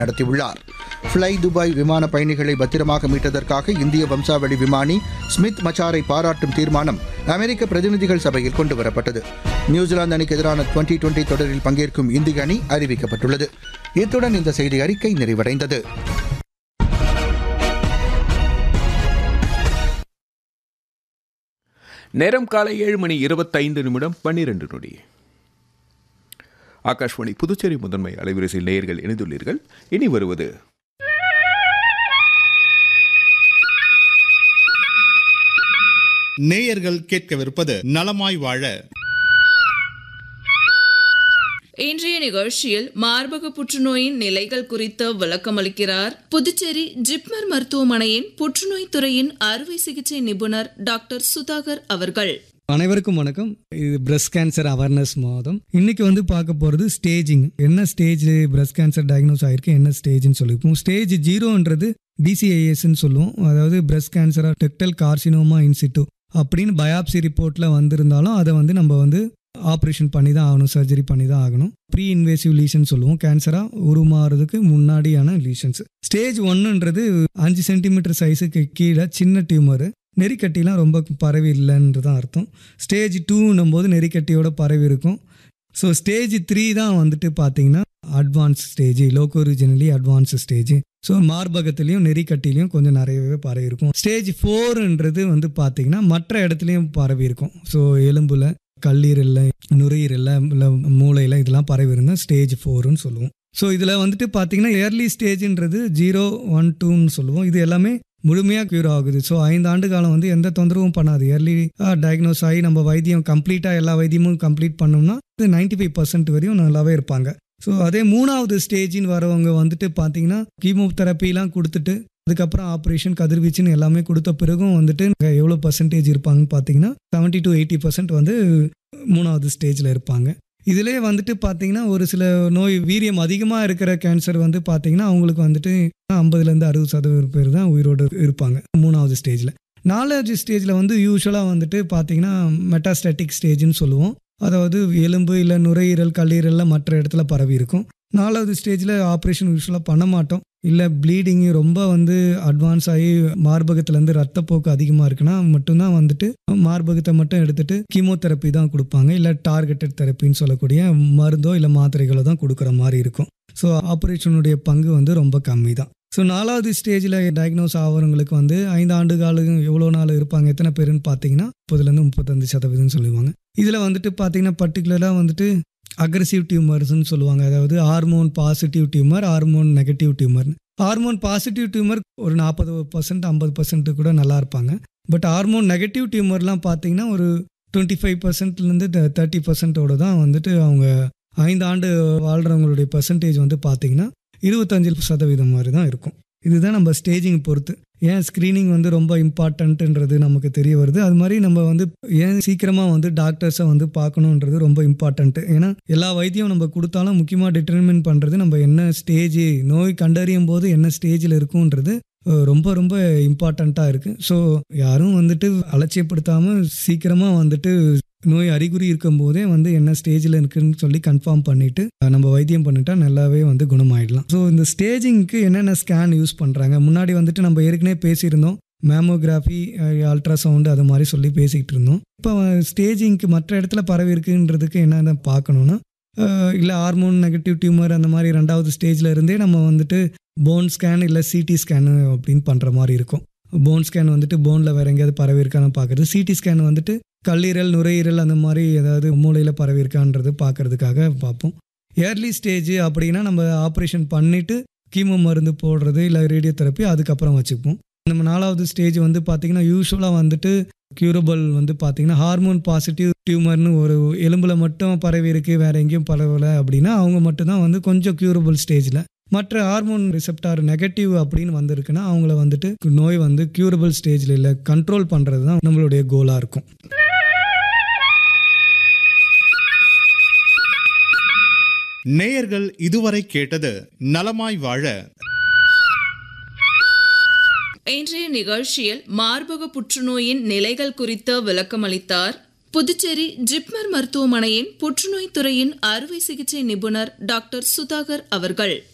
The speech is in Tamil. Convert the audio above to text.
நடத்தியுள்ளார் ஃப்ளை துபாய் விமான பயணிகளை பத்திரமாக மீட்டதற்காக இந்திய வம்சாவளி விமானி ஸ்மித் மச்சாரை பாராட்டும் தீர்மானம் அமெரிக்க பிரதிநிதிகள் சபையில் கொண்டுவரப்பட்டது நியூசிலாந்து அணிக்கு எதிரான டுவெண்டி டுவெண்டி தொடரில் பங்கேற்கும் இந்திய அணி அறிவிக்கப்பட்டுள்ளது இத்துடன் இந்த செய்தி அறிக்கை நிறைவடைந்தது நேரம் காலை ஏழு மணி இருபத்தைந்து நிமிடம் பன்னிரண்டு நொடி ஆகாஷ்வாணி புதுச்சேரி முதன்மை அலைவரிசையில் நேயர்கள் இணைந்துள்ளீர்கள் இனி வருவது நேயர்கள் கேட்கவிருப்பது நலமாய் வாழ இன்றைய நிகழ்ச்சியில் மார்பக புற்றுநோயின் நிலைகள் குறித்து விளக்கமளிக்கிறார் புதுச்சேரி ஜிப்மர் மருத்துவமனையின் புற்றுநோய் துறையின் அறுவை சிகிச்சை நிபுணர் டாக்டர் சுதாகர் அவர்கள் அனைவருக்கும் வணக்கம் இது பிரஸ்ட் கேன்சர் அவேர்னஸ் மாதம் இன்னைக்கு வந்து பார்க்க போகிறது ஸ்டேஜிங் என்ன ஸ்டேஜ் பிரஸ்ட் கேன்சர் டயக்னோஸ் ஆயிருக்கு என்ன ஸ்டேஜ்னு சொல்லிப்போம் ஸ்டேஜ் ஜீரோன்றது டிசிஐஎஸ்ன்னு சொல்லுவோம் அதாவது breast cancer ductal carcinoma in situ அப்படின்னு பயாப்சி ரிப்போர்ட்டில் வந்திருந்தாலும் அதை வந்து நம்ம வந்து ஆப்ரேஷன் பண்ணி தான் ஆகணும் சர்ஜரி பண்ணி தான் ஆகணும் ப்ரீ இன்வேசிவ் லீஷன் சொல்லுவோம் கேன்சராக உருமாறதுக்கு முன்னாடியான லீஷன்ஸ் ஸ்டேஜ் ஒன்றுன்றது அஞ்சு சென்டிமீட்டர் சைஸுக்கு கீழே சின்ன டியூமரு நெறிக்கட்டிலாம் ரொம்ப பரவி இல்லைன்றது தான் அர்த்தம் ஸ்டேஜ் டூன்னும் போது நெறிக்கட்டியோட பரவி இருக்கும் ஸோ ஸ்டேஜ் த்ரீ தான் வந்துட்டு பார்த்தீங்கன்னா advance stage locoregionally advance stage so மார்பகத்துலேயும் நெறிக்கட்டிலையும் கொஞ்சம் நிறையவே பரவி இருக்கும் ஸ்டேஜ் ஃபோர்ன்றது வந்து பார்த்தீங்கன்னா மற்ற இடத்துலையும் பரவி இருக்கும் ஸோ எலும்புல கல்லீரலில் நுரையீரலில் இல்லை மூளையில் இதெல்லாம் பரவி இருந்தால் ஸ்டேஜ் ஃபோர்னு சொல்லுவோம் ஸோ இதில் வந்துட்டு பார்த்தீங்கன்னா ஏர்லி ஸ்டேஜ்ன்றது ஜீரோ ஒன் டூன்னு சொல்லுவோம் இது எல்லாமே முழுமையாக க்யூர் ஆகுது ஸோ ஐந்து ஆண்டு காலம் வந்து எந்த தொந்தரவும் பண்ணாது ஏர்லி டயக்னோஸ் ஆகி நம்ம வைத்தியம் கம்ப்ளீட்டாக எல்லா வைத்தியமும் கம்ப்ளீட் பண்ணோம்னா இது நைன்டி ஃபைவ் பர்சன்ட் வரையும் நல்லாவே இருப்பாங்க ஸோ அதே மூணாவது ஸ்டேஜின்னு வரவங்க வந்துட்டு பார்த்தீங்கன்னா கீமோதெரப்பிலாம் கொடுத்துட்டு அதுக்கப்புறம் ஆப்ரேஷன் கதிர்வீச்சுன்னு எல்லாமே கொடுத்த பிறகும் வந்துட்டு எவ்வளோ பர்சன்டேஜ் இருப்பாங்கன்னு பார்த்தீங்கன்னா செவன்ட்டி டு எயிட்டி பர்சன்ட் வந்து மூணாவது ஸ்டேஜில் இருப்பாங்க இதிலே வந்துட்டு பார்த்தீங்கன்னா ஒரு சில நோய் வீரியம் அதிகமாக இருக்கிற கேன்சர் வந்து பார்த்தீங்கன்னா அவங்களுக்கு வந்துட்டு ஐம்பதுலேருந்து அறுபது சதவீதம் பேர் தான் உயிரோடு இருப்பாங்க மூணாவது ஸ்டேஜில் நாலாவது ஸ்டேஜில் வந்து யூஸ்வலாக வந்துட்டு பார்த்தீங்கன்னா மெட்டாஸ்டாட்டிக் ஸ்டேஜ்னு சொல்லுவோம் அதாவது எலும்பு இல்லை நுரையீரல் கல்லீரலில் மற்ற இடத்துல பரவி இருக்கும் நாலாவது ஸ்டேஜில் ஆப்ரேஷன் யூஸ்வலாக பண்ண மாட்டோம் இல்லை ப்ளீடிங்கு ரொம்ப வந்து அட்வான்ஸ் ஆகி மார்பகத்துலேருந்து ரத்தப்போக்கு அதிகமாக இருக்குன்னா மட்டும்தான் வந்துட்டு மார்பகத்தை மட்டும் எடுத்துட்டு கீமோதெரப்பி தான் கொடுப்பாங்க இல்லை டார்கெட்டட் தெரப்பின்னு சொல்லக்கூடிய மருந்தோ இல்லை மாத்திரைகளோ தான் கொடுக்குற மாதிரி இருக்கும் ஸோ ஆப்ரேஷனுடைய பங்கு வந்து ரொம்ப கம்மி தான் ஸோ நாலாவது ஸ்டேஜில் டயக்னோஸ் ஆகிறவங்களுக்கு வந்து ஐந்து ஆண்டு காலம் எவ்வளோ நாள் இருப்பாங்க எத்தனை பேருன்னு பார்த்தீங்கன்னா முப்பதுலேருந்து முப்பத்தஞ்சு சதவீதம் சொல்லுவாங்க இதில் வந்துட்டு பார்த்தீங்கன்னா பர்டிகுலராக வந்துட்டு அக்ரஸிவ் டியூமர்ஸ்னு சொல்லுவாங்க அதாவது hormone positive tumour hormone negative tumour hormone positive tumour ஒரு நாற்பது பர்சன்ட் ஐம்பது பர்சன்ட் கூட நல்லா இருப்பாங்க பட் ஹார்மோன் நெகட்டிவ் டியூமர்லாம் பார்த்தீங்கன்னா ஒரு டுவெண்ட்டி ஃபைவ் பர்சன்ட்லேருந்து தேர்ட்டி பர்சன்ட்டோட தான் வந்துட்டு அவங்க ஐந்து ஆண்டு வாழ்கிறவங்களுடைய பர்சன்டேஜ் வந்து பார்த்தீங்கன்னா இருபத்தஞ்சு சதவீதம் மாதிரி தான் இருக்கும் இதுதான் நம்ம ஸ்டேஜிங் பொறுத்து ஏன் ஸ்க்ரீனிங் வந்து ரொம்ப இம்பார்ட்டன்ட்டுன்றது நமக்கு தெரிய வருது அது மாதிரி நம்ம வந்து ஏன் சீக்கிரமாக வந்து டாக்டர்ஸை வந்து பார்க்கணுன்றது ரொம்ப இம்பார்ட்டன்ட்டு ஏன்னா எல்லா வைத்தியம் நம்ம கொடுத்தாலும் முக்கியமாக டிட்டர்மின் பண்ணுறது நம்ம என்ன ஸ்டேஜ் நோய் கண்டறியும் போது என்ன ஸ்டேஜில் இருக்குன்றது ரொம்ப ரொம்ப இம்பார்ட்டண்ட்டாக இருக்குது ஸோ யாரும் வந்துட்டு அலட்சியப்படுத்தாமல் சீக்கிரமாக வந்துட்டு நோய் அறிகுறி இருக்கும் போதே வந்து என்ன ஸ்டேஜில் இருக்குன்னு சொல்லி கன்ஃபார்ம் பண்ணிட்டு நம்ம வைத்தியம் பண்ணிட்டா நல்லாவே வந்து குணமாயிடலாம் ஸோ இந்த ஸ்டேஜிங்க்கு என்னென்ன ஸ்கேன் யூஸ் பண்ணுறாங்க முன்னாடி வந்துட்டு நம்ம ஏற்கனவே பேசியிருந்தோம் மேமோகிராஃபி அல்ட்ராசவுண்டு அது மாதிரி சொல்லி பேசிக்கிட்டு இருந்தோம் இப்போ ஸ்டேஜிங்க்கு மற்ற இடத்துல பரவி இருக்குன்றதுக்கு என்னென்ன பார்க்கணுன்னா இல்லை ஹார்மோன் நெகட்டிவ் டியூமர் அந்த மாதிரி ரெண்டாவது ஸ்டேஜில் இருந்தே நம்ம வந்துட்டு போன் ஸ்கேன் இல்லை சிடி ஸ்கேனு அப்படின்னு பண்ணுற மாதிரி இருக்கும் போன் ஸ்கேன் வந்துட்டு போனில் வேறு எங்கேயாவது பரவி இருக்கான்னு பார்க்குறது சிடி ஸ்கேன் வந்துட்டு கல்லீரல் நுரையீரல் அந்த மாதிரி ஏதாவது மூளையில் பரவி இருக்கான்றது பார்க்கறதுக்காக பார்ப்போம் ஏர்லி ஸ்டேஜ் அப்படின்னா நம்ம ஆப்ரேஷன் பண்ணிவிட்டு கீமோ மருந்து போடுறது இல்லை ரேடியோ தெரப்பி அதுக்கப்புறம் வச்சுப்போம் நம்ம நாலாவது ஸ்டேஜ் வந்து பார்த்திங்கன்னா யூஸ்வலாக வந்துட்டு க்யூரபிள் வந்து பார்த்திங்கன்னா ஹார்மோன் பாசிட்டிவ் டியூமர்னு ஒரு எலும்பில் மட்டும் பரவி இருக்குது வேறு எங்கேயும் பரவலை அப்படின்னா அவங்க மட்டும்தான் வந்து கொஞ்சம் க்யூரபிள் ஸ்டேஜில் மற்ற ஹார்மோன் ரிசெப்டார் நெகட்டிவ் அப்படின்னு வந்திருக்குன்னா அவங்கள வந்துட்டு நோய் வந்து க்யூரபிள் ஸ்டேஜில் இல்லை கண்ட்ரோல் பண்ணுறது தான் நம்மளுடைய கோலாக இருக்கும் நேயர்கள் இதுவரை கேட்டது நலமாய் வாழ இன்றைய நிகழ்ச்சியில் மார்பக புற்றுநோயின் நிலைகள் குறித்து விளக்கமளித்தார் புதுச்சேரி ஜிப்மர் மருத்துவமனையின் புற்றுநோய் துறையின் அறுவை சிகிச்சை நிபுணர் டாக்டர் சுதாகர் அவர்கள்